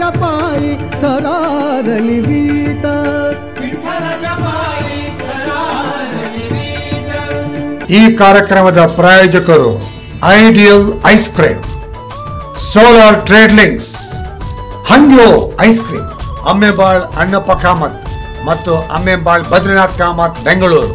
पायी सरारली वीट ಈ ಕಾರ್ಯಕ್ರಮದ ಪ್ರಾಯೋಜಕರು ideal ice cream solar trade links Hangyo ice cream Ammembal Annappa Kamath ಮತ್ತು ಅಮ್ಮೆಬಾಳ್ ಬದ್ರಿನಾಥ್ ಕಾಮತ್ ಬೆಂಗಳೂರು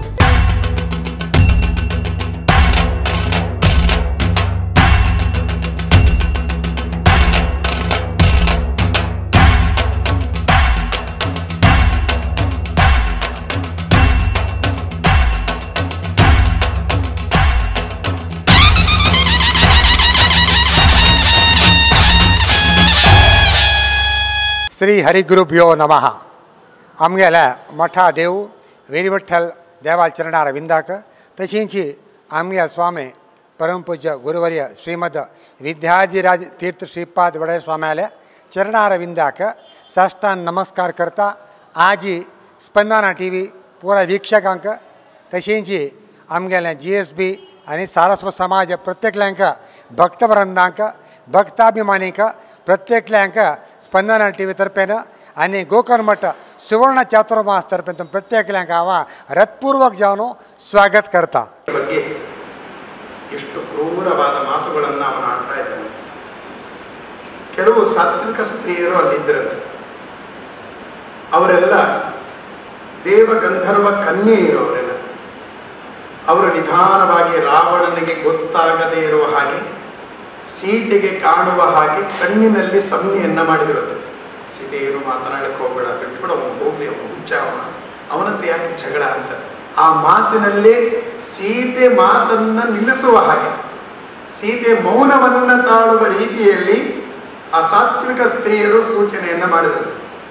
श्री हरिगुरुभ्यो नमः आमगेल्या मठा देव वेरी विठ्ठल देवाल चरणार विंदाक तशींच आमगे स्वामी परमपूज्य गुरुवर्य श्रीमद विद्याधिराज तीर्थ श्रीपाद वडे स्वाम्याले चरणार विंदाक साष्टांग नमस्कार करता आजी स्पंदना टी व्ही पुरा वीक्षकांक तशींच आमगेल्या जी एस बी आनी सारस्वत समाज प्रत्येकल्यांक भक्तवृंदांक भक्ताभिमानीक प्रत्येकल्यांक स्पंदना टी व्ही तर्फेन आनी गोकर्ण मठ सुवर्ण चातुर्मास तर्फेन तुम प्रत्येकल्यांक हांव हृत्पूर्वक जावन स्वागत करता ಬಗ್ಗೆ ಎಷ್ಟು ಕ್ರೂರವಾದ ಮಾತುಗಳನ್ನು ಅವನು ಆಡ್ತಾ ಇದ್ದಾನೆ ಕೆಲವು ಸಾತ್ವಿಕ ಸ್ತ್ರೀಯರು ಅಲ್ಲಿದ್ದರಂತೆ ಅವರೆಲ್ಲ ದೇವ ಗಂಧರ್ವ ಕನ್ಯೆ ಇರೋರೆಲ್ಲ ಅವರು ನಿಧಾನವಾಗಿ ರಾವಣನಿಗೆ ಗೊತ್ತಾಗದೇ ಇರುವ ಹಾಗೆ ಸೀತೆಗೆ ಕಾಣುವ ಹಾಗೆ ಕಣ್ಣಿನಲ್ಲಿ ಸಂಜ್ಞೆಯನ್ನ ಮಾಡಿದಿರುತ್ತೆ ಸೀತೆ ಏನು ಮಾತನಾಡಕ್ಕೆ ಹೋಗ್ಬೇಡ ಬಿಟ್ಬಿಡ ಅವನು ಹೋಗ್ಲಿ ಅವನು ಹುಚ್ಚ ಅವನ ಅವನ ಹತ್ರ ಯಾಕೆ ಜಗಳ ಅಂತ ಆ ಮಾತಿನಲ್ಲಿ ಸೀತೆ ಮಾತನ್ನ ನಿಲ್ಲಿಸುವ ಹಾಗೆ ಸೀತೆ ಮೌನವನ್ನ ತಾಳುವ ರೀತಿಯಲ್ಲಿ ಆ ಸಾತ್ವಿಕ ಸ್ತ್ರೀಯರು ಸೂಚನೆಯನ್ನ ಮಾಡಿದರು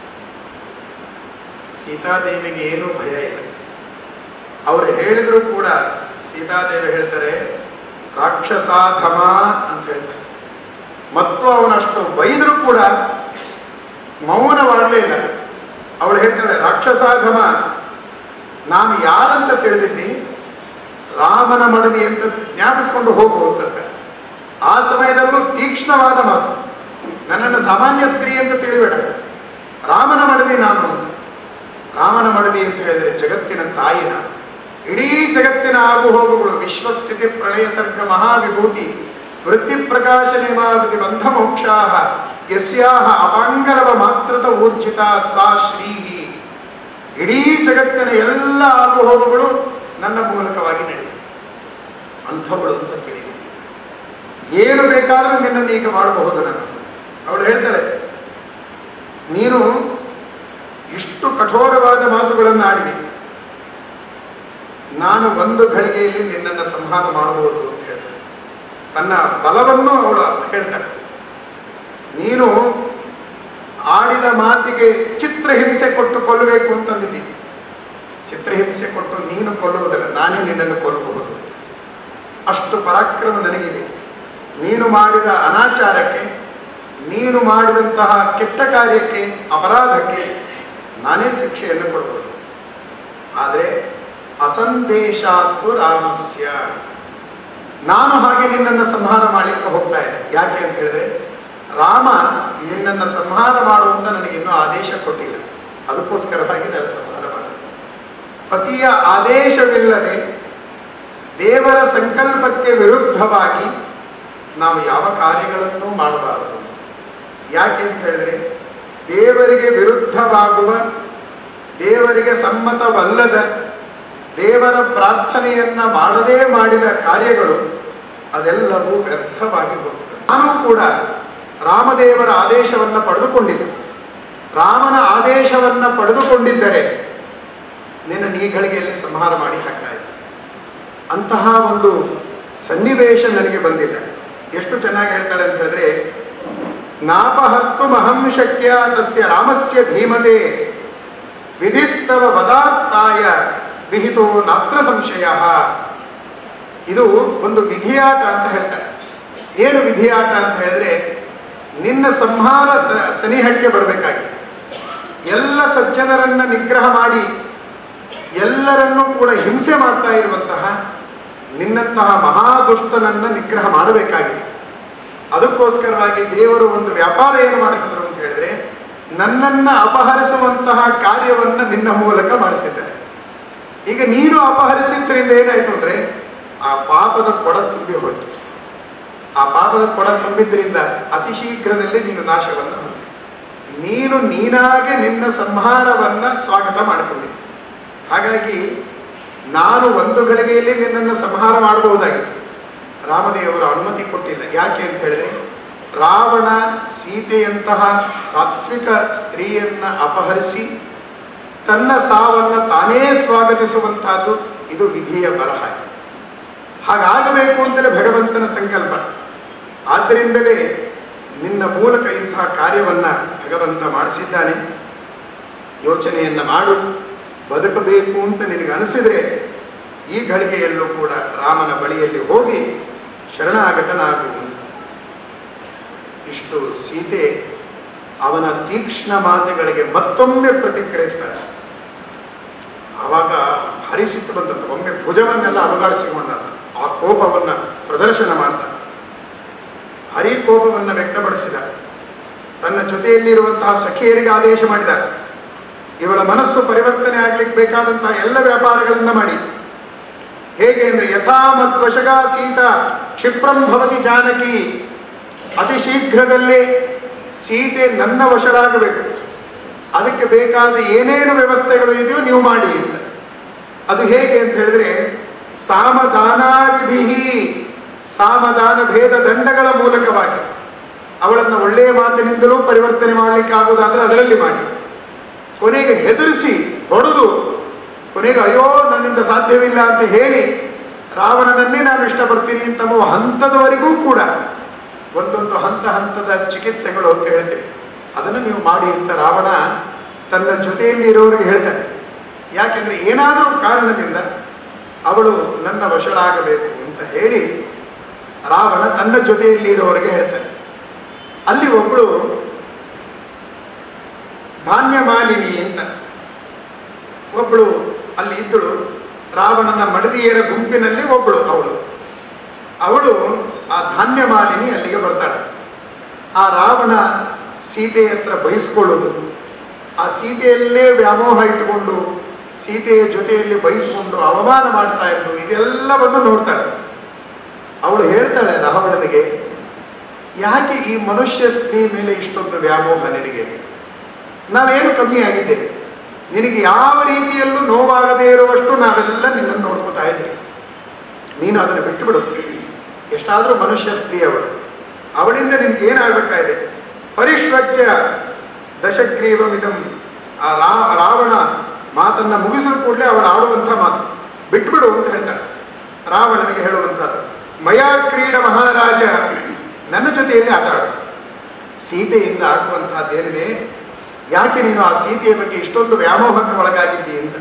ಸೀತಾದೇವಿಗೆ ಏನೂ ಭಯ ಇಲ್ಲ ಅವರು ಹೇಳಿದ್ರು ಕೂಡ ಸೀತಾದೇವಿ ಹೇಳ್ತಾರೆ ರಾಕ್ಷಸಾಧಮ ಅಂತ ಹೇಳ್ತಾರೆ ಮತ್ತು ಅವನಷ್ಟು ಬೈದರೂ ಕೂಡ ಮೌನವಾಗಲೇ ಇಲ್ಲ ಅವಳು ಹೇಳ್ತಾಳೆ ರಾಕ್ಷಸಾಧಮ ನಾನು ಯಾರಂತ ತಿಳಿದಿದ್ದಿ ರಾಮನ ಮಡದಿ ಅಂತ ಜ್ಞಾಪಿಸ್ಕೊಂಡು ಹೋಗು ಅಂತ ಆ ಸಮಯದಲ್ಲೂ ತೀಕ್ಷ್ಣವಾದ ಮಾತು ನನ್ನನ್ನು ಸಾಮಾನ್ಯ ಸ್ತ್ರೀ ಅಂತ ತಿಳಿಬೇಡ ರಾಮನ ಮಡದಿ ನಾನು ರಾಮನ ಮಡದಿ ಅಂತ ಹೇಳಿದ್ರೆ ಜಗತ್ತಿನ ತಾಯಿ ನಾನು ಇಡೀ ಜಗತ್ತಿನ ಆಗು ಹೋಗುಗಳು ವಿಶ್ವಸ್ಥಿತಿ ಪ್ರಳಯ ಸರ್ಗ ಮಹಾವಿಭೂತಿ ವೃತ್ತಿ ಪ್ರಕಾಶ ನೇಮಾಗತಿ ಬಂಧ ಮೋಕ್ಷಾಹ ಯಸ್ಯಾಹ ಅಪಾಂಗರವ ಮಾತ್ರತ ಊರ್ಜಿತ ಸಾ ಶ್ರೀ ಇಡೀ ಜಗತ್ತಿನ ಎಲ್ಲ ಆಗು ಹೋಗುಗಳು ನನ್ನ ಮೂಲಕವಾಗಿ ನಡೆದಿದೆ ಅಂಥವಳು ಅಂತ ತಿಳಿದೆ ಏನು ಬೇಕಾದರೂ ನಿನ್ನನ್ನು ಈಗ ಮಾಡಬಹುದು ನಾನು ಅವಳು ಹೇಳ್ತಾಳೆ ನೀನು ಇಷ್ಟು ಕಠೋರವಾದ ಮಾತುಗಳನ್ನು ಆಡಿದೆ ನಾನು ಒಂದು ಘಳಿಗೆಯಲ್ಲಿ ನಿನ್ನನ್ನು ಸಂಹಾರ ಮಾಡಬಹುದು ಅಂತ ಹೇಳ್ತಾಳೆ ತನ್ನ ಬಲವನ್ನು ಅವಳು ಹೇಳ್ತಾಳೆ ನೀನು ಆಡಿದ ಮಾತಿಗೆ ಚಿತ್ರಹಿಂಸೆ ಕೊಟ್ಟು ಕೊಲ್ಲಬೇಕು ಅಂತಂದಿದ್ದೀನಿ ಚಿತ್ರಹಿಂಸೆ ಕೊಟ್ಟು ನೀನು ಕೊಲ್ಲುವುದಲ್ಲ ನಾನೇ ನಿನ್ನನ್ನು ಕೊಲ್ಲಬಹುದು ಅಷ್ಟು ಪರಾಕ್ರಮ ನನಗಿದೆ ನೀನು ಮಾಡಿದ ಅನಾಚಾರಕ್ಕೆ ನೀನು ಮಾಡಿದಂತಹ ಕೆಟ್ಟ ಕಾರ್ಯಕ್ಕೆ ಅಪರಾಧಕ್ಕೆ ನಾನೇ ಶಿಕ್ಷೆಯನ್ನು ಕೊಡಬಹುದು ಆದರೆ ಅಸಂದೇಶಾತ್ತು ರಾಮಸ್ಯ ನಾನು ಹಾಗೆ ನಿನ್ನನ್ನು ಸಂಹಾರ ಮಾಡಲಿಕ್ಕೆ ಹೋಗ್ತಾ ಇದ್ದೆ ಯಾಕೆ ಅಂತ ಹೇಳಿದ್ರೆ ರಾಮ ನಿನ್ನನ್ನು ಸಂಹಾರ ಮಾಡುವಂತ ನನಗೆ ಇನ್ನೂ ಆದೇಶ ಕೊಟ್ಟಿಲ್ಲ ಅದಕ್ಕೋಸ್ಕರವಾಗಿ ನಾನು ಸಂಹಾರ ಮಾಡಿದೆ ಪತಿಯ ಆದೇಶವಿಲ್ಲದೆ ದೇವರ ಸಂಕಲ್ಪಕ್ಕೆ ವಿರುದ್ಧವಾಗಿ ನಾವು ಯಾವ ಕಾರ್ಯಗಳನ್ನು ಮಾಡಬಾರದು ಯಾಕೆ ಅಂತ ಹೇಳಿದ್ರೆ ದೇವರಿಗೆ ವಿರುದ್ಧವಾಗುವ ದೇವರಿಗೆ ಸಮ್ಮತವಲ್ಲದ ದೇವರ ಪ್ರಾರ್ಥನೆಯನ್ನ ಮಾಡದೇ ಮಾಡಿದ ಕಾರ್ಯಗಳು ಅದೆಲ್ಲವೂ ವ್ಯರ್ಥವಾಗಿ ಹೋಗ್ತದೆ ನಾನು ಕೂಡ ರಾಮದೇವರ ಆದೇಶವನ್ನ ಪಡೆದುಕೊಂಡಿದ್ದೆ ರಾಮನ ಆದೇಶವನ್ನ ಪಡೆದುಕೊಂಡಿದ್ದರೆ ನಿನ್ನ ನೀಗಳಿಗೆಯಲ್ಲಿ ಸಂಹಾರ ಮಾಡಿ ಹಾಕ್ತಾ ಇದ್ದೆ ಅಂತಹ ಒಂದು ಸನ್ನಿವೇಶ ನನಗೆ ಬಂದಿಲ್ಲ ಎಷ್ಟು ಚೆನ್ನಾಗಿ ಹೇಳ್ತಾಳೆ ಅಂತ ಹೇಳಿದ್ರೆ ನಾಪಹತ್ತು ಮಹಂ ಶಕ್ಯ ತಸ್ಯ ರಾಮಸ್ಯ ಧೀಮತೆ ವಿಧಿಸ್ತವ ವದಾತ್ತಾಯ ವಿಹಿತೋ ನಾತ್ರ ಸಂಶಯ ಇದು ಒಂದು ವಿಧಿಯಾಟ ಅಂತ ಹೇಳ್ತಾರೆ ಏನು ವಿಧಿಯಾಟ ಅಂತ ಹೇಳಿದ್ರೆ ನಿನ್ನ ಸಂಹಾರ ಸ- ಸನಿಹಕ್ಕೆ ಬರಬೇಕಾಗಿದೆ ಎಲ್ಲ ಸಜ್ಜನರನ್ನ ನಿಗ್ರಹ ಮಾಡಿ ಎಲ್ಲರನ್ನೂ ಕೂಡ ಹಿಂಸೆ ಮಾಡ್ತಾ ಇರುವಂತಹ ನಿನ್ನಂತಹ ಮಹಾದುಷ್ಟನನ್ನ ನಿಗ್ರಹ ಮಾಡಬೇಕಾಗಿದೆ ಅದಕ್ಕೋಸ್ಕರವಾಗಿ ದೇವರು ಒಂದು ವ್ಯಾಪಾರ ಏನು ಮಾಡಿಸಿದ್ರು ಅಂತ ಹೇಳಿದ್ರೆ ನನ್ನನ್ನ ಅಪಹರಿಸುವಂತಹ ಕಾರ್ಯವನ್ನ ನಿನ್ನ ಮೂಲಕ ಮಾಡಿಸಿದ್ದಾರೆ ಈಗ ನೀನು ಅಪಹರಿಸಿದ್ರಿಂದ ಏನಾಯ್ತು ಅಂದ್ರೆ ಆ ಪಾಪದ ಕೊಡ ತುಂಬಿ ಹೋಯ್ತು ಆ ಪಾಪದ ಕೊಡ ತುಂಬಿದ್ರಿಂದ ಅತಿ ಶೀಘ್ರದಲ್ಲಿ ನೀನು ನಾಶವನ್ನು ಹೊಂದಿ ನೀನು ನೀನಾಗೆ ನಿನ್ನ ಸಂಹಾರವನ್ನ ಸ್ವಾಗತ ಮಾಡಿಕೊಂಡಿದ್ದೆ ಹಾಗಾಗಿ ನಾನು ಒಂದು ಗಳಿಗೆಯಲ್ಲಿ ನಿನ್ನನ್ನು ಸಂಹಾರ ಮಾಡಬಹುದಾಗಿತ್ತು ರಾಮದೇವರು ಅನುಮತಿ ಕೊಟ್ಟಿಲ್ಲ ಯಾಕೆ ಅಂತ ಹೇಳಿದ್ರೆ ರಾವಣ ಸೀತೆಯಂತಹ ಸಾತ್ವಿಕ ಸ್ತ್ರೀಯನ್ನ ಅಪಹರಿಸಿ ತನ್ನ ಸಾವನ್ನ ತಾನೇ ಸ್ವಾಗತಿಸುವಂತಹದ್ದು ಇದು ವಿಧಿಯ ಬರಹ ಹಾಗಾಗಬೇಕು ಅಂತಲೇ ಭಗವಂತನ ಸಂಕಲ್ಪ ಆದ್ದರಿಂದಲೇ ನಿನ್ನ ಮೂಲಕ ಇಂತಹ ಕಾರ್ಯವನ್ನ ಭಗವಂತ ಮಾಡಿಸಿದ್ದಾನೆ ಯೋಚನೆಯನ್ನ ಮಾಡು ಬದುಕಬೇಕು ಅಂತ ನಿನಗೆ ಅನಿಸಿದ್ರೆ ಈ ಗಳಿಗೆಯಲ್ಲೂ ಕೂಡ ರಾಮನ ಬಳಿಯಲ್ಲಿ ಹೋಗಿ ಶರಣಾಗತನಾಗು ಅಂತ. ಇಷ್ಟು ಸೀತೆ ಅವನ ತೀಕ್ಷ್ಣ ಮಾತುಗಳಿಗೆ ಮತ್ತೊಮ್ಮೆ ಪ್ರತಿಕ್ರಿಯಿಸ್ತಾಳೆ ಆವಾಗ ಹರಿಸಿಟ್ಟು ಬಂದಂತ ಒಮ್ಮೆ ಭುಜವನ್ನೆಲ್ಲ ಅಲುಗಾಡಿಸಿಕೊಂಡಂತ ಆ ಕೋಪವನ್ನ ಪ್ರದರ್ಶನ ಮಾಡ್ತಾನೆ ಹರಿ ಕೋಪವನ್ನ ವ್ಯಕ್ತಪಡಿಸಿದ ತನ್ನ ಜೊತೆಯಲ್ಲಿರುವಂತಹ ಸಖಿಯರಿಗೆ ಆದೇಶ ಮಾಡಿದ ಇವಳ ಮನಸ್ಸು ಪರಿವರ್ತನೆ ಆಗ್ಲಿಕ್ಕೆ ಬೇಕಾದಂತಹ ಎಲ್ಲ ವ್ಯಾಪಾರಗಳನ್ನ ಮಾಡಿ ಹೇಗೆ ಅಂದ್ರೆ ಯಥಾ ಮದ್ವಶಗಾ ಸೀತಾ ಕ್ಷಿಪ್ರಂ ಭವತಿ ಜಾನಕಿ ಅತಿ ಶೀಘ್ರದಲ್ಲೇ ಸೀತೆ ನನ್ನ ವಶಳಾಗಬೇಕು ಅದಕ್ಕೆ ಬೇಕಾದ ಏನೇನು ವ್ಯವಸ್ಥೆಗಳು ಇದೆಯೋ ನೀವು ಮಾಡಿ ಅಂತ ಅದು ಹೇಗೆ ಅಂತ ಹೇಳಿದ್ರೆ ಸಾಮದಾನಾದಿಭಿ ಸಾಮದಾನ ಭೇದ ದಂಡಗಳ ಮೂಲಕವಾಗಿ ಅವಳನ್ನು ಒಳ್ಳೆಯ ಮಾತಿನಿಂದಲೂ ಪರಿವರ್ತನೆ ಮಾಡಲಿಕ್ಕೆ ಆಗುವುದಾದ್ರೆ ಅದರಲ್ಲಿ ಮಾಡಿ ಕೊನೆಗೆ ಹೆದರಿಸಿ ಹೊಡೆದು ಕೊನೆಗೆ ಅಯ್ಯೋ ನನ್ನಿಂದ ಸಾಧ್ಯವಿಲ್ಲ ಅಂತ ಹೇಳಿ ರಾವಣನನ್ನೇ ನಾನು ಇಷ್ಟಪಡ್ತೀನಿ ಅಂತ ಅನ್ನುವ ಹಂತದವರೆಗೂ ಕೂಡ ಒಂದೊಂದು ಹಂತ ಹಂತದ ಚಿಕಿತ್ಸೆಗಳು ಅಂತ ಹೇಳ್ತೇವೆ ಅದನ್ನು ನೀವು ಮಾಡಿ ಅಂತ ರಾವಣ ತನ್ನ ಜೊತೆಯಲ್ಲಿ ಇರೋರಿಗೆ ಹೇಳ್ತಾನೆ ಯಾಕೆಂದ್ರೆ ಏನಾದರೂ ಕಾರಣದಿಂದ ಅವಳು ನನ್ನ ವಶಳಾಗಬೇಕು ಅಂತ ಹೇಳಿ ರಾವಣ ತನ್ನ ಜೊತೆಯಲ್ಲಿ ಇರೋರಿಗೆ ಹೇಳ್ತಾನೆ ಅಲ್ಲಿ ಒಬ್ಬಳು ಧಾನ್ಯ ಮಾಲಿನಿ ಅಂತ ಒಬ್ಬಳು ಅಲ್ಲಿ ಇದ್ದಳು ರಾವಣನ ಮಡದಿಯರ ಗುಂಪಿನಲ್ಲಿ ಒಬ್ಬಳು ಅವಳು ಅವಳು ಆ ಧಾನ್ಯ ಮಾಲಿನಿ ಅಲ್ಲಿಗೆ ಬರ್ತಾಳೆ ಆ ರಾವಣ ಸೀತೆ ಹತ್ರ ಬಯಸ್ಕೊಳ್ಳೋದು ಆ ಸೀತೆಯಲ್ಲೇ ವ್ಯಾಮೋಹ ಇಟ್ಟುಕೊಂಡು ಸೀತೆಯ ಜೊತೆಯಲ್ಲಿ ಬಯಸ್ಕೊಂಡು ಅವಮಾನ ಮಾಡ್ತಾ ಇರೋದು ಇದೆಲ್ಲವನ್ನು ನೋಡ್ತಾಳೆ ಅವಳು ಹೇಳ್ತಾಳೆ ರಾವಣನಿಗೆ ಯಾಕೆ ಈ ಮನುಷ್ಯ ಸ್ತ್ರೀ ಮೇಲೆ ಇಷ್ಟೊಂದು ವ್ಯಾಮೋಹ ನಿನಗೆ ನಾವೇನು ಕಮ್ಮಿ ಆಗಿದ್ದೇವೆ ನಿನಗೆ ಯಾವ ರೀತಿಯಲ್ಲೂ ನೋವಾಗದೇ ಇರುವಷ್ಟು ನಾವೆಲ್ಲ ನಿನ್ನನ್ನು ನೋಡ್ಕೋತಾ ಇದ್ದೇವೆ ನೀನು ಅದನ್ನು ಬಿಟ್ಟು ಬಿಡು ಎಷ್ಟಾದರೂ ಮನುಷ್ಯ ಸ್ತ್ರೀ ಅವಳು ಅವಳಿಂದ ನಿನ್ಗೆ ಏನಾಗಬೇಕಾಗಿದೆ ಪರಿಶ್ವಚ್ಯ ದಶಗ್ರೀವಮಿದಂ ಆ ರಾ ರಾವಣ ಮಾತನ್ನ ಮುಗಿಸಿದ ಕೂಡಲೇ ಅವಳು ಆಡುವಂಥ ಮಾತು ಬಿಟ್ಬಿಡು ಅಂತ ಹೇಳ್ತಾಳೆ ರಾವಣನಿಗೆ ಹೇಳುವಂಥದ್ದು ಮಯಾ ಕ್ರೀಡ ಮಹಾರಾಜ ನನ್ನ ಜೊತೆಯಲ್ಲಿ ಆಟ ಆಡು ಸೀತೆಯಿಂದ ಆಗುವಂತಹದ್ದೇನಿದೆ ಯಾಕೆ ನೀನು ಆ ಸೀತೆಯ ಬಗ್ಗೆ ಇಷ್ಟೊಂದು ವ್ಯಾಮೋಹಕ್ಕೆ ಒಳಗಾಗಿದ್ದಿ ಅಂತ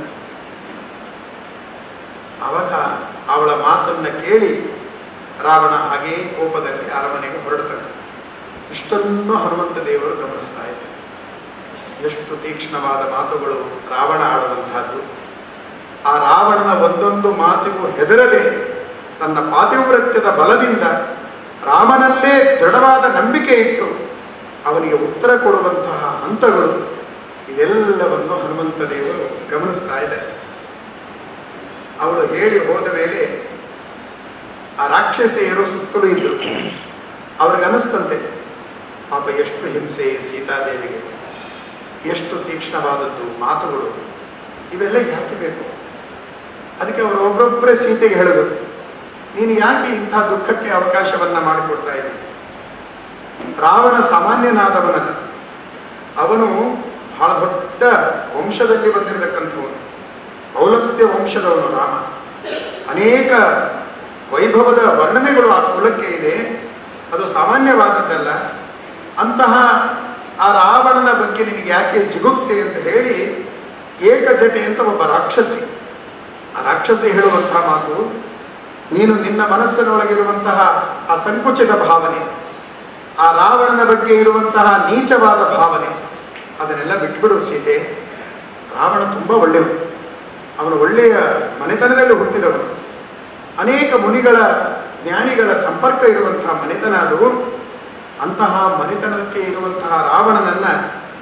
ಅವಾಗ ಅವಳ ಮಾತನ್ನ ಕೇಳಿ ರಾವಣ ಹಾಗೇ ಕೋಪದಲ್ಲಿ ಅರಮನೆಗೆ ಹೊರಡ್ತಾನೆ ಇಷ್ಟನ್ನು ಹನುಮಂತ ದೇವರು ಗಮನಿಸ್ತಾ ಇದ್ದಾರೆ ಎಷ್ಟು ತೀಕ್ಷ್ಣವಾದ ಮಾತುಗಳು ರಾವಣ ಆಡುವಂತಹದ್ದು ಆ ರಾವಣನ ಒಂದೊಂದು ಮಾತಿಗೂ ಹೆದರದೆ ತನ್ನ ಪಾತಿವ್ರತ್ಯದ ಬಲದಿಂದ ರಾಮನಲ್ಲೇ ದೃಢವಾದ ನಂಬಿಕೆ ಇಟ್ಟು ಅವನಿಗೆ ಉತ್ತರ ಕೊಡುವಂತಹ ಹಂತಗಳು ಇದೆಲ್ಲವನ್ನು ಹನುಮಂತ ದೇವರು ಗಮನಿಸ್ತಾ ಇದ್ದಾರೆ ಅವಳು ಹೇಳಿ ಹೋದ ಮೇಲೆ ಆ ರಾಕ್ಷಸಿಯರು ಸುತ್ತಲೂ ಇದ್ರು ಅವ್ರಿಗೆ ಅನಿಸ್ತಂತೆ ಪಾಪ ಎಷ್ಟು ಹಿಂಸೆ ಸೀತಾದೇವಿಗೆ ಎಷ್ಟು ತೀಕ್ಷ್ಣವಾದದ್ದು ಮಾತುಗಳು ಇವೆಲ್ಲ ಯಾಕೆ ಬೇಕು ಅದಕ್ಕೆ ಅವರು ಒಬ್ಬೊಬ್ಬರೇ ಸೀತೆಗೆ ಹೇಳಿದ್ರು ನೀನು ಯಾಕೆ ಇಂಥ ದುಃಖಕ್ಕೆ ಅವಕಾಶವನ್ನ ಮಾಡಿಕೊಡ್ತಾ ಇದ್ದೀನಿ ರಾವಣ ಸಾಮಾನ್ಯನಾದವನಲ್ಲ ಅವನು ಬಹಳ ದೊಡ್ಡ ವಂಶದಲ್ಲಿ ಬಂದಿರತಕ್ಕಂಥವನು ಪೌಲಸ್ತ್ಯ ವಂಶದವನು ರಾಮ ಅನೇಕ ವೈಭವದ ವರ್ಣನೆಗಳು ಆ ಕುಲಕ್ಕೆ ಇದೆ ಅದು ಸಾಮಾನ್ಯವಾದದ್ದಲ್ಲ ಅಂತಹ ಆ ರಾವಣನ ಬಗ್ಗೆ ನಿನಗೆ ಯಾಕೆ ಜಿಗುಪ್ಸೆ ಅಂತ ಹೇಳಿ ಏಕಜಟೆ ಅಂತ ಒಬ್ಬ ರಾಕ್ಷಸಿ ಆ ರಾಕ್ಷಸಿ ಹೇಳುವಂತಹ ಮಾತು ನೀನು ನಿನ್ನ ಮನಸ್ಸಿನೊಳಗಿರುವಂತಹ ಆ ಸಂಕುಚಿತ ಭಾವನೆ ಆ ರಾವಣನ ಬಗ್ಗೆ ಇರುವಂತಹ ನೀಚವಾದ ಭಾವನೆ ಅದನ್ನೆಲ್ಲ ಬಿಟ್ಬಿಡು ಸೀತೆ ರಾವಣ ತುಂಬ ಒಳ್ಳೆಯವನು ಅವನು ಒಳ್ಳೆಯ ಮನೆತನದಲ್ಲಿ ಹುಟ್ಟಿದವನು ಅನೇಕ ಮುನಿಗಳ ಜ್ಞಾನಿಗಳ ಸಂಪರ್ಕ ಇರುವಂತಹ ಮನೆತನ ಅದು ಅಂತಹ ಮನೆತನಕ್ಕೆ ಇರುವಂತಹ ರಾವಣನನ್ನ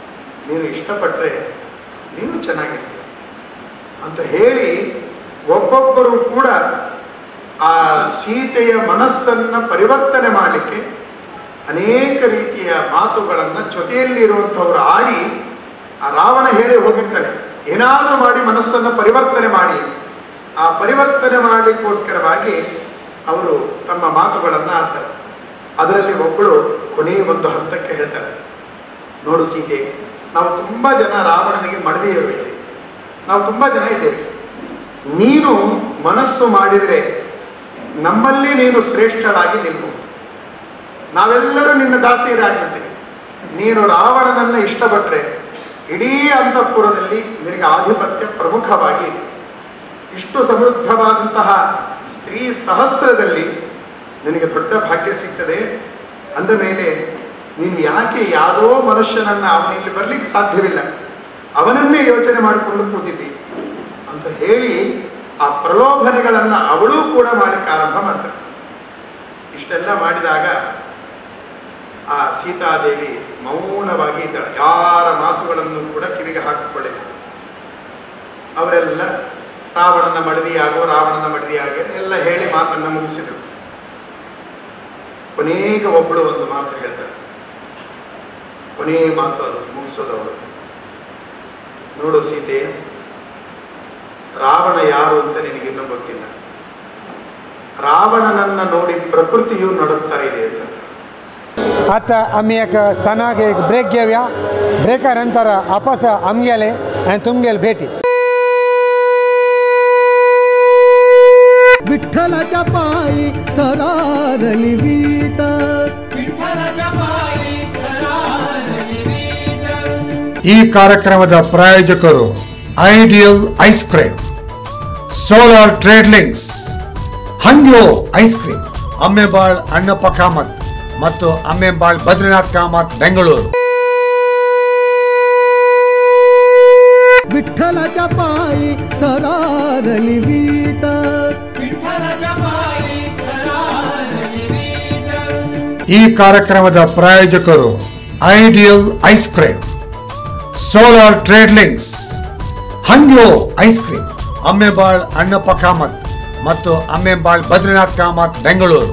ನೀನು ಇಷ್ಟಪಟ್ಟರೆ ನೀನು ಚೆನ್ನಾಗಿರ್ತೀಯ ಅಂತ ಹೇಳಿ ಒಬ್ಬೊಬ್ಬರು ಕೂಡ ಆ ಸೀತೆಯ ಮನಸ್ಸನ್ನ ಪರಿವರ್ತನೆ ಮಾಡಲಿಕ್ಕೆ ಅನೇಕ ರೀತಿಯ ಮಾತುಗಳನ್ನು ಜೊತೆಯಲ್ಲಿರುವಂಥವ್ರು ಆಡಿ ಆ ರಾವಣ ಹೇಳಿ ಹೋಗಿರ್ತಾನೆ ಏನಾದರೂ ಮಾಡಿ ಮನಸ್ಸನ್ನು ಪರಿವರ್ತನೆ ಮಾಡಿ ಆ ಪರಿವರ್ತನೆ ಮಾಡಲಿಕ್ಕೋಸ್ಕರವಾಗಿ ಅವರು ತಮ್ಮ ಮಾತುಗಳನ್ನು ಆಡ್ತಾರೆ ಅದರಲ್ಲಿ ಒಬ್ಬಳು ಕೊನೆಯ ಒಂದು ಹಂತಕ್ಕೆ ಹೇಳ್ತಾರೆ ನೋಡು ಸೀತೆ ನಾವು ತುಂಬ ಜನ ರಾವಣನಿಗೆ ಮಡದಿಯರು ಇಲ್ಲಿ ನಾವು ತುಂಬ ಜನ ಇದ್ದೇವೆ ನೀನು ಮನಸ್ಸು ಮಾಡಿದರೆ ನಮ್ಮಲ್ಲಿ ನೀನು ಶ್ರೇಷ್ಠಳಾಗಿ ನಿಲ್ಬಹುದು ನಾವೆಲ್ಲರೂ ನಿನ್ನ ದಾಸಿಯರಾಗಿರ್ತೀವಿ ನೀನು ರಾವಣನನ್ನ ಇಷ್ಟಪಟ್ಟರೆ ಇಡೀ ಅಂತಃಪುರದಲ್ಲಿ ನಿನಗೆ ಆಧಿಪತ್ಯ ಪ್ರಮುಖವಾಗಿ ಇದೆ. ಇಷ್ಟು ಸಮೃದ್ಧವಾದಂತಹ ಸ್ತ್ರೀ ಸಹಸ್ರದಲ್ಲಿ ನಿನಗೆ ದೊಡ್ಡ ಭಾಗ್ಯ ಸಿಗ್ತದೆ ಅಂದ ಮೇಲೆ ನೀನು ಯಾಕೆ ಯಾವುದೋ ಮನುಷ್ಯನನ್ನ ಅವನ ಇಲ್ಲಿ ಬರ್ಲಿಕ್ಕೆ ಸಾಧ್ಯವಿಲ್ಲ ಅವನನ್ನೇ ಯೋಚನೆ ಮಾಡಿಕೊಂಡು ಕೂತಿದ್ದಿ ಅಂತ ಹೇಳಿ ಆ ಪ್ರಲೋಭನೆಗಳನ್ನ ಅವಳೂ ಕೂಡ ಮಾಡಲಿಕ್ಕೆ ಆರಂಭ ಮಾಡ್ತಾಳೆ ಇಷ್ಟೆಲ್ಲ ಮಾಡಿದಾಗ ಆ ಸೀತಾದೇವಿ ಮೌನವಾಗಿ ಇದ್ದಾಳೆ ಯಾರ ಮಾತುಗಳನ್ನು ಕೂಡ ಕಿವಿಗೆ ಹಾಕಿಕೊಳ್ಳಿಲ್ಲ ಅವರೆಲ್ಲ ರಾವಣನ ಮಡದಿಯಾಗೋ ರಾವಣನ ಮಡದಿಯಾಗೋ ಎಲ್ಲ ಹೇಳಿ ಮಾತನ್ನ ಮುಗಿಸಿದರು ಕೊನೆಗೆ ಒಬ್ಬಳು ಒಂದು ಮಾತು ಹೇಳ್ತಾಳೆ ಕೊನೆಯ ಮಾತು ಅದು ಮುಗಿಸೋದವಳು ನೋಡು ಸೀತೆ ರಾವಣ ಯಾರು ಅಂತ ನಿನಗಿನ್ನೂ ಗೊತ್ತಿಲ್ಲ ರಾವಣನನ್ನ ನೋಡಿ ಪ್ರಕೃತಿಯು ನಡುತ್ತಾ ಇದೆ ಅಂತ आता आम्ही एक सणाक एक ब्रेक घेऊया ब्रेका नंतर आपस आमगेले आणि तुमगेले भेटी विठ्ठलाच्या पायी सरारली वीट ಈ ಕಾರ್ಯಕ್ರಮದ ಪ್ರಾಯೋಜಕರು ideal ice cream solar trade links Hangyo ice cream Ammembal Annappa Kamath ಮತ್ತು ಅಮ್ಮೆಬಾಳ್ ಬದ್ರಿನಾಥ್ ಕಾಮತ್ ಬೆಂಗಳೂರು विठ्ठलाच्या पायी सरारली वीट ಈ ಕಾರ್ಯಕ್ರಮದ ಪ್ರಾಯೋಜಕರು ideal ice cream solar trade links Hangyo ice cream Ammembal Annappa Kamath ಮತ್ತು ಅಮ್ಮೆಬಾಳ್ ಬದ್ರಿನಾಥ್ ಕಾಮತ್ ಬೆಂಗಳೂರು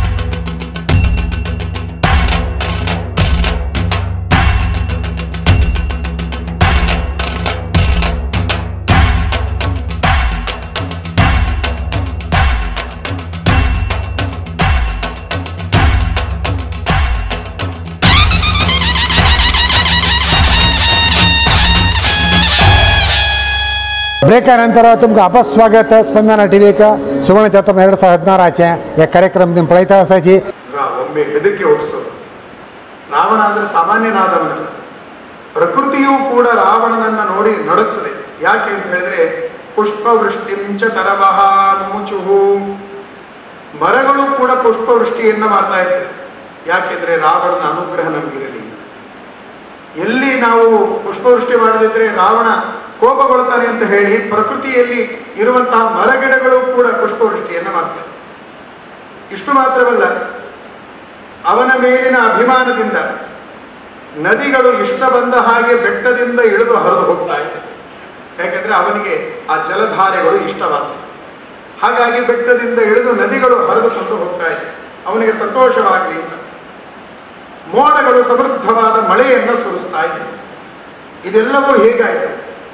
ब्रेकानंतर तुमकां आपस स्वागत स्पंदना टीव्हीक सुवर्ण चतुर्थ ಎರಡು ಸಾವಿರದ ಹದಿನಾರಾचे या कार्यक्रम ನಿಮ್ಮ पळयता आसाची ರಾ- ಒಮ್ಮೆ ಹೆದರಿಕೆ ಹುಟ್ಟಿಸೋದು ರಾವಣ ಅಂದ್ರೆ ಸಾಮಾನ್ಯನಾದವನಲ್ಲ ಪ್ರಕೃತಿಯೂ ಕೂಡ ರಾವಣನನ್ನ ನೋಡಿ ನಡುತ್ತದೆ ಯಾಕೆ ಅಂತ ಹೇಳಿದ್ರೆ ಪುಷ್ಪವೃಷ್ಟಿಂಚ ತರವಹ ಮುಚುಹು ಮರಗಳು ಕೂಡ ಪುಷ್ಪವೃಷ್ಟಿಯನ್ನ ಮಾಡ್ತಾ ಇರ್ತದೆ ಯಾಕೆಂದ್ರೆ ರಾವಣನ ಅನುಗ್ರಹ ನಮಗಿರಲಿ ಎಲ್ಲಿ ನಾವು ಪುಷ್ಪವೃಷ್ಟಿ ಮಾಡದಿದ್ರೆ ರಾವಣ ಕೋಪಗೊಳ್ತಾನೆ ಅಂತ ಹೇಳಿ ಪ್ರಕೃತಿಯಲ್ಲಿ ಇರುವಂತಹ ಮರಗಿಡಗಳು ಕೂಡ ಪುಷ್ಪವೃಷ್ಟಿಯನ್ನ ಮಾಡ್ತವೆ ಇಷ್ಟು ಮಾತ್ರವಲ್ಲ ಅವನ ಮೇಲಿನ ಅಭಿಮಾನದಿಂದ ನದಿಗಳು ಇಷ್ಟ ಬಂದ ಹಾಗೆ ಬೆಟ್ಟದಿಂದ ಇಳಿದು ಹರಿದು ಹೋಗ್ತಾ ಇದೆ ಯಾಕೆಂದ್ರೆ ಅವನಿಗೆ ಆ ಜಲಧಾರೆಗಳು ಇಷ್ಟವಾದ ಹಾಗಾಗಿ ಬೆಟ್ಟದಿಂದ ಇಳಿದು ನದಿಗಳು ಹರಿದುಕೊಂಡು ಹೋಗ್ತಾ ಇದೆ ಅವನಿಗೆ ಸಂತೋಷವಾಗಲಿ ಅಂತ ಮೋಡಗಳು ಸಮೃದ್ಧವಾದ ಮಳೆಯನ್ನು ಸುರಿಸ್ತಾ ಇದೆ ಇದೆಲ್ಲವೂ ಹೇಗಾಯಿತು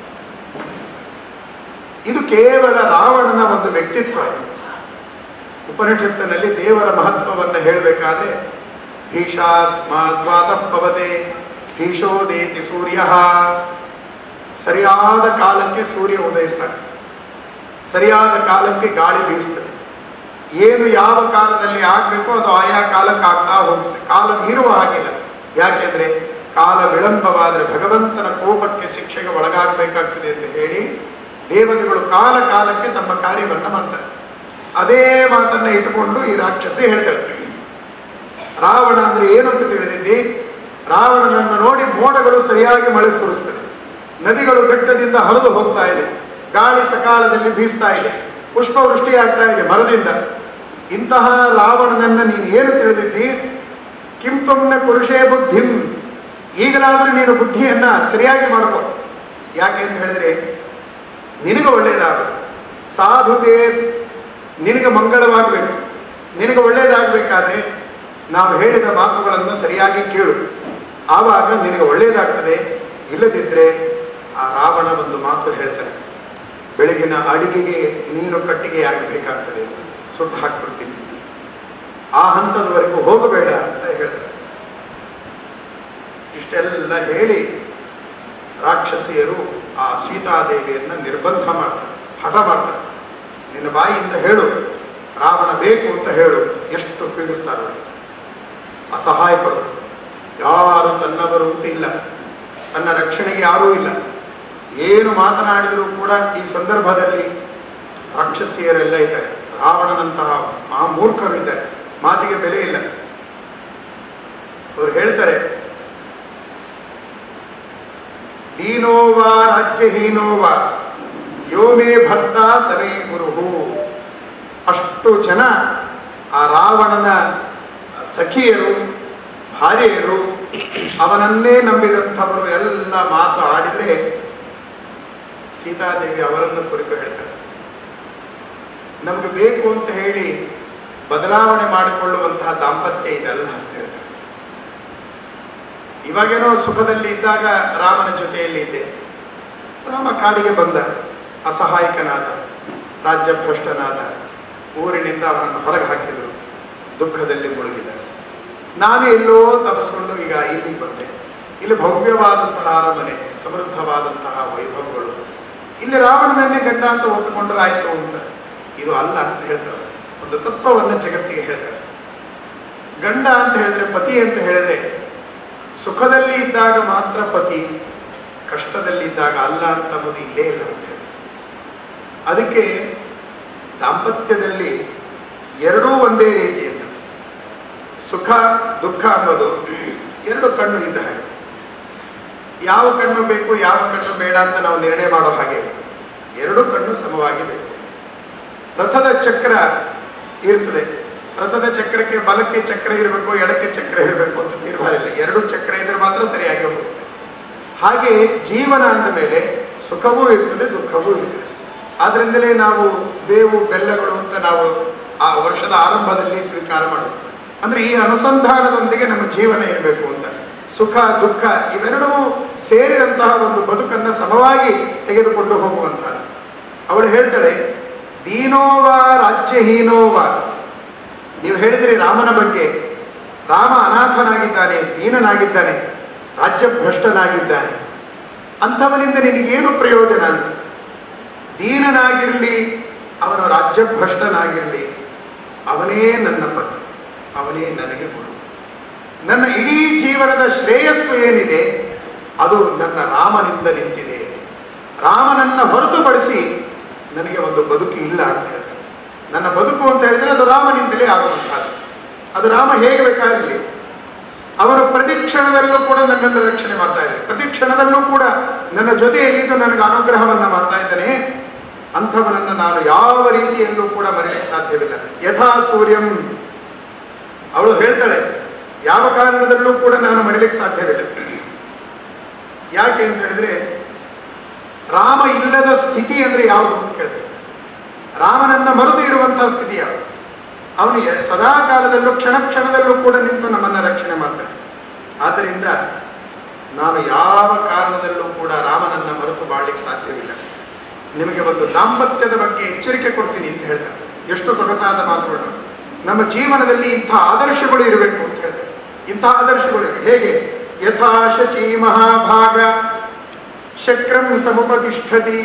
ಇದು ಕೇವಲ ರಾವಣನ ಒಂದು ವ್ಯಕ್ತಿತ್ವ ಉಪನಿಷತ್ತಿನಲ್ಲಿ ದೇವರ ಮಹತ್ವವನ್ನು ಹೇಳಬೇಕಾದ್ರೆ ಭೀಷಾಸ್ಮಾದ್ವಾತ ಪವತೆ ಭೀಷೋದೇತಿ ಸೂರ್ಯ ಸರಿಯಾದ ಕಾಲಕ್ಕೆ ಸೂರ್ಯ ಉದಯಿಸ್ತಾನೆ ಸರಿಯಾದ ಕಾಲಕ್ಕೆ ಗಾಳಿ ಬೀಸ್ತದೆ ಏನು ಯಾವ ಕಾಲದಲ್ಲಿ ಆಗ್ಬೇಕೋ ಅದು ಆಯಾ ಕಾಲಕ್ಕೆ ಆಗ್ತಾ ಹೋಗುತ್ತೆ ಕಾಲ ಮೀರುವ ಹಾಗಿಲ್ಲ ಯಾಕೆಂದ್ರೆ ಕಾಲ ವಿಳಂಬವಾದರೆ ಭಗವಂತನ ಕೋಪಕ್ಕೆ ಶಿಕ್ಷೆಗೆ ಒಳಗಾಗಬೇಕಾಗ್ತದೆ ಅಂತ ಹೇಳಿ ದೇವತೆಗಳು ಕಾಲ ಕಾಲಕ್ಕೆ ತಮ್ಮ ಕಾರ್ಯವನ್ನ ಮಾಡ್ತಾರೆ ಅದೇ ಮಾತನ್ನ ಇಟ್ಟುಕೊಂಡು ಈ ರಾಕ್ಷಸಿ ಹೇಳ್ತಾಳೆ ರಾವಣ ಅಂದ್ರೆ ಏನು ಅಂತ ತಿಳಿದಿದ್ದಿ ರಾವಣನನ್ನು ನೋಡಿ ಮೋಡಗಳು ಸರಿಯಾಗಿ ಮಳೆ ಸುರಿಸ್ತದೆ ನದಿಗಳು ಬೆಟ್ಟದಿಂದ ಹರಿದು ಹೋಗ್ತಾ ಇದೆ ಗಾಳಿ ಸಕಾಲದಲ್ಲಿ ಬೀಸ್ತಾ ಇದೆ ಪುಷ್ಪವೃಷ್ಟಿ ಆಗ್ತಾ ಇದೆ ಮರದಿಂದ ಇಂತಹ ರಾವಣನನ್ನ ನೀನು ಏನು ತಿಳಿದಿದ್ದಿ ಕಿಂ ತುಮ್ನ ಪುರುಷೇ ಬುದ್ಧಿಂ ಈಗಲಾದರೂ ನೀನು ಬುದ್ಧಿಯನ್ನ ಸರಿಯಾಗಿ ಮಾಡ್ಕೊ ಯಾಕೆ ಅಂತ ಹೇಳಿದ್ರೆ ನಿನಗೆ ಒಳ್ಳೆಯದಾಗ ಸಾಧುತೆ ನಿನಗೆ ಮಂಗಳವಾಗಬೇಕು ನಿನಗೆ ಒಳ್ಳೆಯದಾಗಬೇಕಾದ್ರೆ ನಾವು ಹೇಳಿದ ಮಾತುಗಳನ್ನು ಸರಿಯಾಗಿ ಕೇಳು ಆವಾಗ ನಿನಗೆ ಒಳ್ಳೆಯದಾಗ್ತದೆ ಇಲ್ಲದಿದ್ದರೆ ಆ ರಾವಣ ಒಂದು ಮಾತು ಹೇಳ್ತಾನೆ ಬೆಳಗಿನ ಅಡಿಗೆಗೆ ನೀನು ಕಟ್ಟಿಗೆ ಆಗಬೇಕಾಗ್ತದೆ ಸುಟ್ಟು ಹಾಕ್ಬಿಡ್ತೀನಿ ಆ ಹಂತದವರೆಗೂ ಹೋಗಬೇಡ ಅಂತ ಹೇಳ್ತಾರೆ ಇಷ್ಟೆಲ್ಲ ಹೇಳಿ ರಾಕ್ಷಸಿಯರು ಆ ಸೀತಾದೇವಿಯನ್ನ ನಿರ್ಬಂಧ ಮಾಡ್ತಾರೆ ಹಠ ಮಾಡ್ತಾರೆ ನಿನ್ನ ಬಾಯಿಯಿಂದ ಹೇಳು ರಾವಣ ಬೇಕು ಅಂತ ಹೇಳು ಎಷ್ಟು ಪೀಡಿಸ್ತಾರೆ ಅವ್ರು. ಅಸಹಾಯಕರು ಯಾರು ತನ್ನವರು ಅಂತ ಇಲ್ಲ ತನ್ನ ರಕ್ಷಣೆಗೆ ಯಾರೂ ಇಲ್ಲ ಏನು ಮಾತನಾಡಿದರೂ ಕೂಡ ಈ ಸಂದರ್ಭದಲ್ಲಿ ರಾಕ್ಷಸಿಯರೆಲ್ಲ ಇದ್ದಾರೆ ರಾವಣನಂತಹ ಆ ಮೂರ್ಖರು ಇದ್ದಾರೆ ಮಾತಿಗೆ ಬೆಲೆ ಇಲ್ಲ ಅವರು ಹೇಳ್ತಾರೆ ದೀನೋವಾ ರಾಜ್ಯಹೀನೋವಾ ಯೋಮೇ ಭರ್ತ ಸಮೇ ಗುರುಹು ಅಷ್ಟು ಜನ ಆ ರಾವಣನ ಸಖಿಯರು ಭಾರ್ಯರು ಅವನನ್ನೇ ನಂಬಿದಂಥವರು ಎಲ್ಲ ಮಾತು ಆಡಿದ್ರೆ ಸೀತಾದೇವಿ ಅವರನ್ನು ಕುರಿತು ಹೇಳ್ತಾರೆ ನಮಗೆ ಬೇಕು ಅಂತ ಹೇಳಿ ಬದಲಾವಣೆ ಮಾಡಿಕೊಳ್ಳುವಂತಹ ದಾಂಪತ್ಯ ಇದಲ್ಲ ಅಂತ ಹೇಳ್ತಾರೆ ಇವಾಗೇನೋ ಸುಖದಲ್ಲಿ ಇದ್ದಾಗ ರಾಮನ ಜೊತೆಯಲ್ಲಿ ಇದ್ದೆ ರಾಮ ಕಾಡಿಗೆ ಬಂದ ಅಸಹಾಯಕನಾದ ರಾಜ್ಯಭ್ರಷ್ಟನಾದ ಊರಿನಿಂದ ಅವನನ್ನು ಹೊರಗೆ ಹಾಕಿದರು ದುಃಖದಲ್ಲಿ ಮುಳುಗಿದ ನಾನು ಎಲ್ಲೋ ತಪ್ಪಿಸ್ಕೊಂಡು ಈಗ ಇಲ್ಲಿಗೆ ಬಂದೆ ಇಲ್ಲಿ ಭವ್ಯವಾದಂತಹ ಅರಮನೆ ಸಮೃದ್ಧವಾದಂತಹ ವೈಭವಗಳು ಇಲ್ಲಿ ರಾವಣನನ್ನೇ ಗಂಡ ಅಂತ ಒಪ್ಪಿಕೊಂಡ್ರೆ ಆಯ್ತು ಅಂತ ಇದು ಅಲ್ಲ ಅಂತ ಹೇಳ್ತಾರೆ ಒಂದು ತತ್ವವನ್ನು ಜಗತ್ತಿಗೆ ಹೇಳ್ತಾರೆ ಗಂಡ ಅಂತ ಹೇಳಿದ್ರೆ ಪತಿ ಅಂತ ಹೇಳಿದ್ರೆ ಸುಖದಲ್ಲಿ ಇದ್ದಾಗ ಮಾತ್ರ ಪತಿ ಕಷ್ಟದಲ್ಲಿ ಇದ್ದಾಗ ಅಲ್ಲ ಅಂತ ಅನ್ನೋದು ಇಲ್ಲೇ ಇಲ್ಲ ಅಂತ ಹೇಳಿ ಅದಕ್ಕೆ ದಾಂಪತ್ಯದಲ್ಲಿ ಎರಡೂ ಒಂದೇ ರೀತಿ ಅಂತ ಸುಖ ದುಃಖ ಅನ್ನೋದು ಎರಡು ಕಣ್ಣು ಇದ್ದ ಹಾಗೆ ಯಾವ ಕಣ್ಣು ಬೇಕು ಯಾವ ಕಣ್ಣು ಬೇಡ ಅಂತ ನಾವು ನಿರ್ಣಯ ಮಾಡೋ ಹಾಗೆ ಎರಡು ಕಣ್ಣು ಸಮವಾಗಿ ಬೇಕು ರಥದ ಚಕ್ರ ಇರ್ತದೆ ರಥದ ಚಕ್ರಕ್ಕೆ ಬಲಕ್ಕೆ ಚಕ್ರ ಇರಬೇಕು ಎಡಕ್ಕೆ ಚಕ್ರ ಇರಬೇಕು ಅಂತ ತೀರ್ಮಾನ ಇಲ್ಲ ಎರಡು ಚಕ್ರ ಇದ್ರೆ ಮಾತ್ರ ಸರಿಯಾಗಿ ಹೋಗುತ್ತೆ ಹಾಗೆ ಜೀವನ ಅಂದ ಮೇಲೆ ಸುಖವೂ ಇರ್ತದೆ ದುಃಖವೂ ಇರ್ತದೆ ಆದ್ರಿಂದಲೇ ನಾವು ಬೇವು ಬೆಲ್ಲಗಳು ಅಂತ ನಾವು ಆ ವರ್ಷದ ಆರಂಭದಲ್ಲಿ ಸ್ವೀಕಾರ ಮಾಡೋದು ಅಂದ್ರೆ ಈ ಅನುಸಂಧಾನದೊಂದಿಗೆ ನಮ್ಮ ಜೀವನ ಇರಬೇಕು ಅಂತ ಸುಖ ದುಃಖ ಇವೆರಡೂ ಸೇರಿದಂತಹ ಒಂದು ಬದುಕನ್ನ ಸಮವಾಗಿ ತೆಗೆದುಕೊಂಡು ಹೋಗುವಂತಹ ಅವಳು ಹೇಳ್ತಾಳೆ ದೀನೋವ ರಾಜ್ಯಹೀನೋವ ನೀವು ಹೇಳಿದ್ರಿ ರಾಮನ ಬಗ್ಗೆ ರಾಮ ಅನಾಥನಾಗಿದ್ದಾನೆ ದೀನನಾಗಿದ್ದಾನೆ ರಾಜ್ಯಭ್ರಷ್ಟನಾಗಿದ್ದಾನೆ ಅಂಥವನಿಂದ ನಿನಗೇನು ಪ್ರಯೋಜನ ಅಂತ ದೀನನಾಗಿರಲಿ ಅವನು ರಾಜ್ಯಭ್ರಷ್ಟನಾಗಿರಲಿ ಅವನೇ ನನ್ನ ಪತಿ ಅವನೇ ನನಗೆ ಗುರು ನನ್ನ ಇಡೀ ಜೀವನದ ಶ್ರೇಯಸ್ಸು ಏನಿದೆ ಅದು ನನ್ನ ರಾಮನಿಂದ ನಿಂತಿದೆ ರಾಮನನ್ನ ಹೊರತುಪಡಿಸಿ ನನಗೆ ಒಂದು ಬದುಕು ಇಲ್ಲ ಅಂತ ಹೇಳ್ತಾರೆ ನನ್ನ ಬದುಕು ಅಂತ ಹೇಳಿದ್ರೆ ಅದು ರಾಮನಿಂದಲೇ ಆಗುವಂತಹದ್ದು ಅದು ರಾಮ ಹೇಗೆ ಬೇಕಾಗಿರಲಿ ಅವನು ಪ್ರತಿ ಕ್ಷಣದಲ್ಲೂ ಕೂಡ ನನ್ನನ್ನು ರಕ್ಷಣೆ ಮಾಡ್ತಾ ಇದ್ದಾನೆ ಪ್ರತಿ ಕ್ಷಣದಲ್ಲೂ ಕೂಡ ನನ್ನ ಜೊತೆಯಲ್ಲಿದ್ದು ನನಗೆ ಅನುಗ್ರಹವನ್ನ ಮಾಡ್ತಾ ಇದ್ದಾನೆ ಅಂಥವನನ್ನು ನಾನು ಯಾವ ರೀತಿಯಲ್ಲೂ ಕೂಡ ಮರೆಯಲಿಕ್ಕೆ ಸಾಧ್ಯವಿಲ್ಲ ಯಥಾ ಸೂರ್ಯಂ ಅವಳು ಹೇಳ್ತಾಳೆ ಯಾವ ಕಾರಣದಲ್ಲೂ ಕೂಡ ನಾನು ಮರಿಲಿಕ್ಕೆ ಸಾಧ್ಯವಿಲ್ಲ ಯಾಕೆ ಅಂತ ಹೇಳಿದ್ರೆ ರಾಮ ಇಲ್ಲದ ಸ್ಥಿತಿ ಅಂದ್ರೆ ಯಾವುದು ಅಂತ ಕೇಳಿದ್ರೆ ರಾಮನನ್ನ ಮರೆತು ಇರುವಂತಹ ಸ್ಥಿತಿ ಯಾವುದು ಅವನು ಎ- ಸದಾ ಕಾಲದಲ್ಲೂ ಕ್ಷಣ ಕ್ಷಣದಲ್ಲೂ ಕೂಡ ನಿಂತು ನಮ್ಮನ್ನ ರಕ್ಷಣೆ ಮಾಡ್ತಾನೆ ಆದ್ದರಿಂದ ನಾನು ಯಾವ ಕಾರಣದಲ್ಲೂ ಕೂಡ ರಾಮನನ್ನ ಮರೆತು ಬಾಳ್ಲಿಕ್ಕೆ ಸಾಧ್ಯವಿಲ್ಲ ನಿಮಗೆ ಒಂದು ದಾಂಪತ್ಯದ ಬಗ್ಗೆ ಎಚ್ಚರಿಕೆ ಕೊಡ್ತೀನಿ ಅಂತ ಹೇಳ್ತಾರೆ ಎಷ್ಟು ಸೊಗಸಾದ ಮಾತುಗಳು ನಮ್ಮ ಜೀವನದಲ್ಲಿ ಇಂಥ ಆದರ್ಶಗಳು ಇರಬೇಕು ಅಂತ ಹೇಳ್ತಾರೆ ಇಂಥ ಆದರ್ಶಗಳು ಇವೆ. ಹೇಗೆ ಯಥಾ ಶಚಿ ಮಹಾಭಾಗ ಶಕ್ರಂ ಸಮುಪತಿಷ್ಠತಿ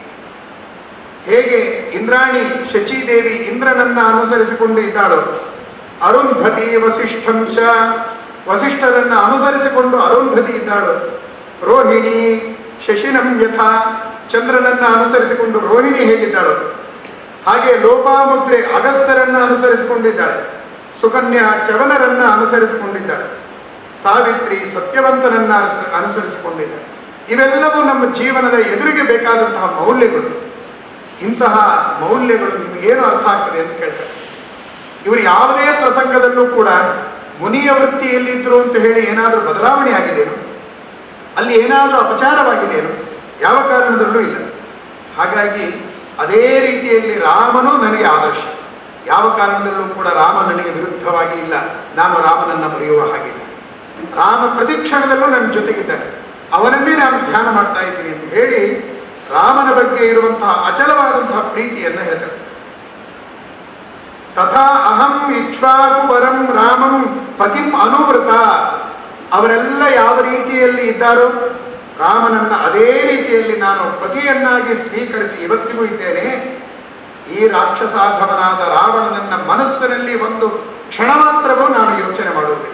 ಹೇಗೆ ಇಂದ್ರಾಣಿ ಶಚೀದೇವಿ ಇಂದ್ರನನ್ನ ಅನುಸರಿಸಿಕೊಂಡು ಇದ್ದಾಳೋ ಅರುಂಧತಿ ವಸಿಷ್ಠಂ ಚ ವಸಿಷ್ಠರನ್ನ ಅನುಸರಿಸಿಕೊಂಡು ಅರುಂಧತಿ ಇದ್ದಾಳು ರೋಹಿಣಿ ಶಶಿನಂ ಯಥಾ ಚಂದ್ರನನ್ನ ಅನುಸರಿಸಿಕೊಂಡು ರೋಹಿಣಿ ಹೇಗಿದ್ದಾಳು ಹಾಗೆ ಲೋಪಾಮುದ್ರೆ ಅಗಸ್ತ್ಯರನ್ನ ಅನುಸರಿಸಿಕೊಂಡಿದ್ದಾಳೆ ಸುಕನ್ಯಾ ಚವನರನ್ನ ಅನುಸರಿಸಿಕೊಂಡಿದ್ದಾಳೆ ಸಾವಿತ್ರಿ ಸತ್ಯವಂತನನ್ನ ಅನುಸ- ಅನುಸರಿಸಿಕೊಂಡಿದ್ದಾಳೆ ಇವೆಲ್ಲವೂ ನಮ್ಮ ಜೀವನದ ಎದುರಿಗೆ ಬೇಕಾದಂತಹ ಮೌಲ್ಯಗಳು ಇಂತಹ ಮೌಲ್ಯಗಳು ನಿಮಗೇನು ಅರ್ಥ ಆಗ್ತದೆ ಅಂತ ಕೇಳ್ತಾರೆ ಇವರು ಯಾವುದೇ ಪ್ರಸಂಗದಲ್ಲೂ ಕೂಡ ಮುನಿಯ ವೃತ್ತಿಯಲ್ಲಿದ್ರು ಅಂತ ಹೇಳಿ ಏನಾದರೂ ಬದಲಾವಣೆ ಆಗಿದೆಯೋ ಅಲ್ಲಿ ಏನಾದರೂ ಅಪಚಾರವಾಗಿದೆಯೇನು ಯಾವ ಕಾರಣದಲ್ಲೂ ಇಲ್ಲ ಹಾಗಾಗಿ ಅದೇ ರೀತಿಯಲ್ಲಿ ರಾಮನು ನನಗೆ ಆದರ್ಶ ಯಾವ ಕಾರಣದಲ್ಲೂ ಕೂಡ ರಾಮ ನನಗೆ ವಿರುದ್ಧವಾಗಿ ಇಲ್ಲ ನಾನು ರಾಮನನ್ನ ಮರೆಯುವ ಹಾಗಿಲ್ಲ ರಾಮ ಪ್ರತಿಕ್ಷಣದಲ್ಲೂ ನನ್ನ ಜೊತೆಗಿದ್ದಾನೆ ಅವನನ್ನೇ ನಾನು ಧ್ಯಾನ ಮಾಡ್ತಾ ಇದ್ದೀನಿ ಅಂತ ಹೇಳಿ ರಾಮನ ಬಗ್ಗೆ ಇರುವಂತಹ ಅಚಲವಾದಂತಹ ಪ್ರೀತಿಯನ್ನ ಹೇಳ್ತಾರೆ ತಥಾ ಅಹಂ ಇಕ್ಷ್ವಾಕು ವರಂ ರಾಮಂ ಪತಿಂ ಅನುವೃತ ಅವರೆಲ್ಲ ಯಾವ ರೀತಿಯಲ್ಲಿ ಇದ್ದಾರೋ ರಾಮನನ್ನ ಅದೇ ರೀತಿಯಲ್ಲಿ ನಾನು ಪತಿಯನ್ನಾಗಿ ಸ್ವೀಕರಿಸಿ ಇವತ್ತಿಗೂ ಇದ್ದೇನೆ ಈ ರಾಕ್ಷಸಾಧವನಾದ ರಾವಣನನ್ನ ಮನಸ್ಸಿನಲ್ಲಿ ಒಂದು ಕ್ಷಣ ಮಾತ್ರವೂ ನಾನು ಯೋಚನೆ ಮಾಡುವುದಿಲ್ಲ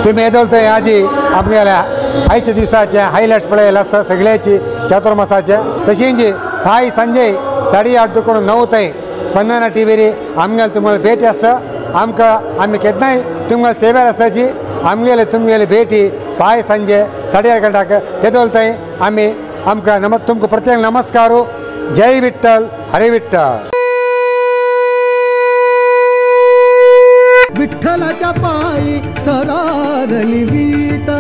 तुम्ही येदोलतय आजी आमगेल्या आयच्या दिसाचे हायलायट्स पळयला स सगळ्याची चातुर्मासाचे तशींची थाय संजय साडे आठ दुकोण नऊ थंय स्पंदना टी व्हीरी आमगेल तुम्हाला भेट आसा आमकां आमी केन्नाय तुमकां सेव्यार आसाची आमगेले तुमगेले भेटी पाय सांजे साडे आठ गंटाक येदोल थंय आमी आमकां नम तुमकां प्रत्येक नमस्कारू जय विठ्ठल हरे विठ्ठल विठ्ठलाच्या पायी सरारली वीट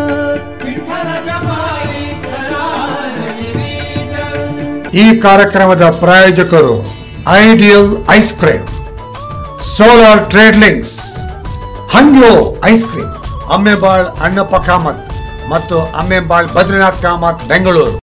ಈ ಕಾರ್ಯಕ್ರಮದ ಪ್ರಾಯೋಜಕರು ideal ice cream solar trade links Hangyo ice cream Ammembal Annappa Kamath ಮತ್ತು ಅಮ್ಮೆಬಾಳ್ ಬದ್ರಿನಾಥ್ ಕಾಮತ್ ಬೆಂಗಳೂರು